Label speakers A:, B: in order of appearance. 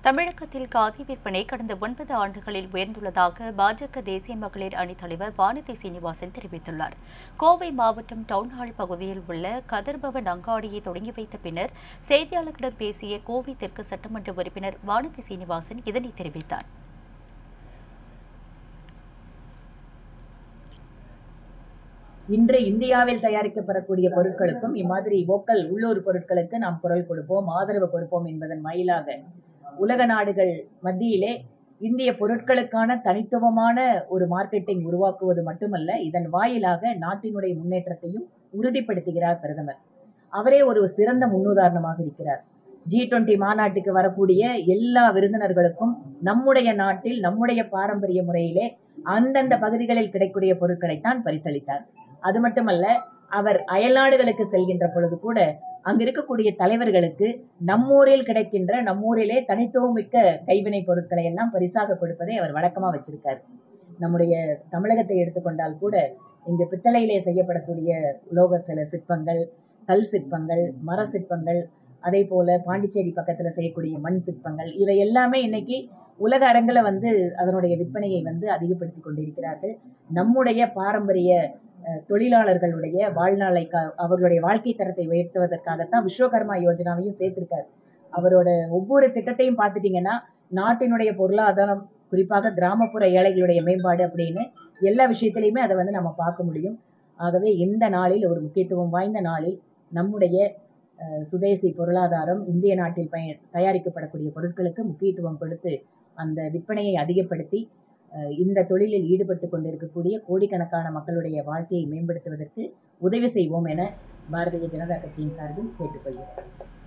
A: தமிழகத்தில் காதி விற்பனை கடந்த ஒன்பது ஆண்டுகளில் உயர்ந்துள்ளதாக பாஜக தேசிய மகளிர் அணித் தலைவர் வானதி சீனிவாசன் தெரிவித்துள்ளார் கோவை மாவட்டம் டவுன்ஹால் பகுதியில் உள்ள கதிர்பவன் அங்காடியை தொடங்கி வைத்த பின்னர் செய்தியாளர்களிடம் பேசிய கோவை தெற்கு சட்டமன்ற உறுப்பினர் வானதி சீனிவாசன் இதனை தெரிவித்தார்
B: இன்று இந்தியாவில் தயாரிக்கப்படக்கூடிய பொருட்களுக்கும் இம்மாதிரி வோக்கல் உள்ளூர் பொருட்களுக்கு நாம் குரல் கொடுப்போம் ஆதரவு கொடுப்போம் என்பதன் வாயிலாக உலக நாடுகள் மத்தியிலே இந்திய பொருட்களுக்கான தனித்துவமான ஒரு மார்க்கெட்டிங் உருவாக்குவது மட்டுமல்ல இதன் வாயிலாக நாட்டினுடைய முன்னேற்றத்தையும் உறுதிப்படுத்துகிறார் பிரதமர் அவரே ஒரு சிறந்த முன்னுதாரணமாக இருக்கிறார் ஜி டுவெண்ட்டி மாநாட்டுக்கு வரக்கூடிய எல்லா விருந்தினர்களுக்கும் நம்முடைய நாட்டில் நம்முடைய பாரம்பரிய முறையிலே அந்தந்த பகுதிகளில் கிடைக்கக்கூடிய பொருட்களைத்தான் பரிசளித்தார் அது மட்டுமல்ல அவர் அயல்நாடுகளுக்கு செல்கின்ற பொழுது கூட அங்க இருக்கக்கூடிய தலைவர்களுக்கு நம்மூரில் கிடைக்கின்ற நம்மூரிலே தனித்துவமிக்க கைவினை பொருட்களை எல்லாம் பரிசாக கொடுப்பதை அவர் வழக்கமா வச்சிருக்காரு நம்முடைய தமிழகத்தை எடுத்துக்கொண்டால் கூட இங்கு பித்தளையிலே செய்யப்படக்கூடிய உலோக சில சிற்பங்கள் கல் சிற்பங்கள் மர சிற்பங்கள் அதே போல பாண்டிச்சேரி பக்கத்துல செய்யக்கூடிய மண் சிற்பங்கள் இவை எல்லாமே இன்னைக்கு உலக அரங்கில் வந்து அதனுடைய விற்பனையை வந்து அதிகப்படுத்தி கொண்டிருக்கிறார்கள் நம்முடைய பாரம்பரிய அஹ், தொழிலாளர்களுடைய வாழ்நாளை கா- அவர்களுடைய வாழ்க்கை தரத்தை உயர்த்துவதற்காகத்தான் விஸ்வகர்மா யோஜனாவையும் சேர்த்திருக்காரு அவரோட ஒவ்வொரு திட்டத்தையும் பார்த்துட்டீங்கன்னா நாட்டினுடைய பொருளாதாரம் குறிப்பாக கிராமப்புற ஏழைகளுடைய மேம்பாடு அப்படின்னு எல்லா விஷயத்திலையுமே அதை வந்து நம்ம பார்க்க முடியும் ஆகவே இந்த நாளில் ஒரு முக்கியத்துவம் வாய்ந்த நாளில் நம்முடைய அஹ், சுதேசி பொருளாதாரம் இந்திய நாட்டில் பய தயாரிக்கப்படக்கூடிய பொருட்களுக்கு முக்கியத்துவம் கொடுத்து அந்த விற்பனையை அதிகப்படுத்தி அஹ், இந்த தொழிலில் ஈடுபட்டு கொண்டிருக்கக்கூடிய கோடிக்கணக்கான மக்களுடைய வாழ்க்கையை மேம்படுத்துவதற்கு உதவி செய்வோம் என பாரதிய ஜனதா கட்சியின் சார்பில் கேட்டுக்கொள்கிறேன்